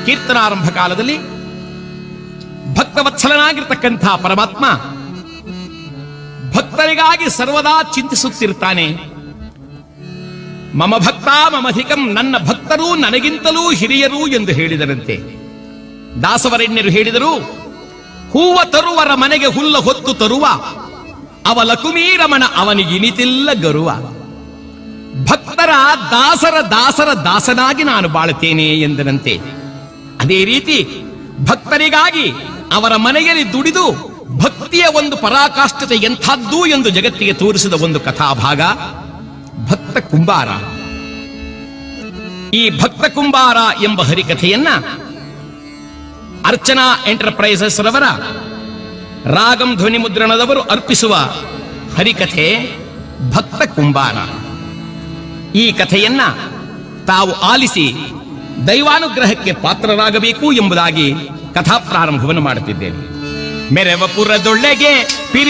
ಕೀರ್ತನಾರಂಭ ಕಾಲದಲ್ಲಿ ಭಕ್ತವತ್ಸಲನಾಗಿರ್ತಕ್ಕಂಥ ಪರಮಾತ್ಮ ಭಕ್ತರಿಗಾಗಿ ಸರ್ವದಾ ಚಿಂತಿಸುತ್ತಿರ್ತಾನೆ ಮಮ ಭಕ್ತ ಮಮಧಿಕಂ ನನ್ನ ಭಕ್ತರು ನನಗಿಂತಲೂ ಹಿರಿಯರು ಎಂದು ಹೇಳಿದರಂತೆ ದಾಸವರಣ್ಯರು ಹೇಳಿದರು ಹೂವ ತರುವರ ಮನೆಗೆ ಹುಲ್ಲ ಹೊತ್ತು ತರುವ ಅವ ಲಕುಮೀರಮಣ ಅವನಿಗಿನಿತಿಲ್ಲ ಗರುವ ಭಕ್ತರ ದಾಸರ ದಾಸರ ದಾಸನಾಗಿ ನಾನು ಬಾಳುತ್ತೇನೆ ಎಂದನಂತೆ ಅದೇ ರೀತಿ ಭಕ್ತರಿಗಾಗಿ ಅವರ ಮನೆಯಲ್ಲಿ ದುಡಿದು ಭಕ್ತಿಯ ಒಂದು ಪರಾಕಾಷ್ಠತೆ ಎಂಥದ್ದು ಎಂದು ಜಗತ್ತಿಗೆ ತೋರಿಸಿದ ಒಂದು ಕಥಾಭಾಗ ಭಕ್ತ ಕುಂಬಾರ ಈ ಭಕ್ತ ಕುಂಬಾರ ಎಂಬ ಹರಿಕಥೆಯನ್ನ ಅರ್ಚನಾ ಎಂಟರ್ಪ್ರೈಸಸ್ ರವರ ರಾಗಂ ಧ್ವನಿ ಮುದ್ರಣದವರು ಅರ್ಪಿಸುವ ಹರಿಕಥೆ ಭಕ್ತ ಕುಂಬಾರ ಈ ಕಥೆಯನ್ನ ತಾವು ಆಲಿಸಿ ದೈವಾನುಗ್ರಹಕ್ಕೆ ಪಾತ್ರರಾಗಬೇಕು ಎಂಬುದಾಗಿ ಕಥಾ ಪ್ರಾರಂಭವನ್ನು ಮಾಡುತ್ತಿದ್ದೇನೆ ಮೆರವಪುರದೊಳ್ಳೆಗೆ ಪಿರಿ